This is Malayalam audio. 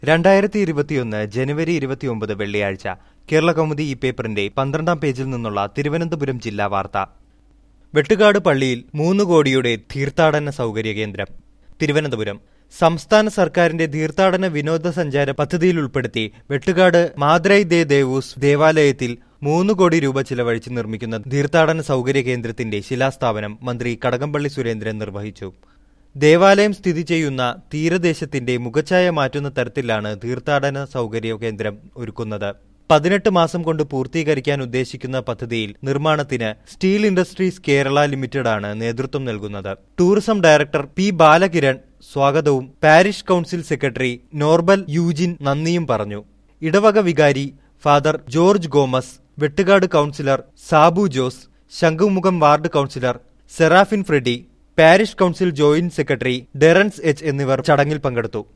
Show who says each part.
Speaker 1: രണ്ടായിരത്തി ഇരുപത്തിയൊന്ന് ജനുവരി ഇരുപത്തിയൊമ്പത് വെള്ളിയാഴ്ച കേരള കൗമുദി ഈ പേപ്പറിന്റെ പന്ത്രണ്ടാം പേജിൽ നിന്നുള്ള തിരുവനന്തപുരം ജില്ലാ വാർത്ത വെട്ടുകാട് പള്ളിയിൽ മൂന്ന് കോടിയുടെ തീർത്ഥാടന സൗകര്യ കേന്ദ്രം തിരുവനന്തപുരം സംസ്ഥാന സർക്കാരിന്റെ തീർത്ഥാടന വിനോദസഞ്ചാര പദ്ധതിയിൽ ഉൾപ്പെടുത്തി വെട്ടുകാട് മാദ്രൈ ദേ ദേവൂസ് ദേവാലയത്തിൽ മൂന്ന് കോടി രൂപ ചിലവഴിച്ച് നിർമ്മിക്കുന്ന തീർത്ഥാടന സൗകര്യ കേന്ദ്രത്തിന്റെ ശിലാസ്ഥാപനം മന്ത്രി കടകംപള്ളി സുരേന്ദ്രൻ നിർവഹിച്ചു ദേവാലയം സ്ഥിതി ചെയ്യുന്ന തീരദേശത്തിന്റെ മുഖച്ഛായ മാറ്റുന്ന തരത്തിലാണ് തീർത്ഥാടന സൗകര്യ കേന്ദ്രം ഒരുക്കുന്നത് പതിനെട്ട് മാസം കൊണ്ട് പൂർത്തീകരിക്കാൻ ഉദ്ദേശിക്കുന്ന പദ്ധതിയിൽ നിർമ്മാണത്തിന് സ്റ്റീൽ ഇൻഡസ്ട്രീസ് കേരള ലിമിറ്റഡ് ആണ് നേതൃത്വം നൽകുന്നത് ടൂറിസം ഡയറക്ടർ പി ബാലകിരൺ സ്വാഗതവും parish council secretary Norbal Eugene നന്ദിയും പറഞ്ഞു ഇടവക വികാരി father George Gomez Vettukad councillor Sabu Jose Shankhumukham ward councillor Seraphin Freddy parish council joint secretary Derence H എന്നിവർ ചടങ്ങിൽ പങ്കെടുത്തു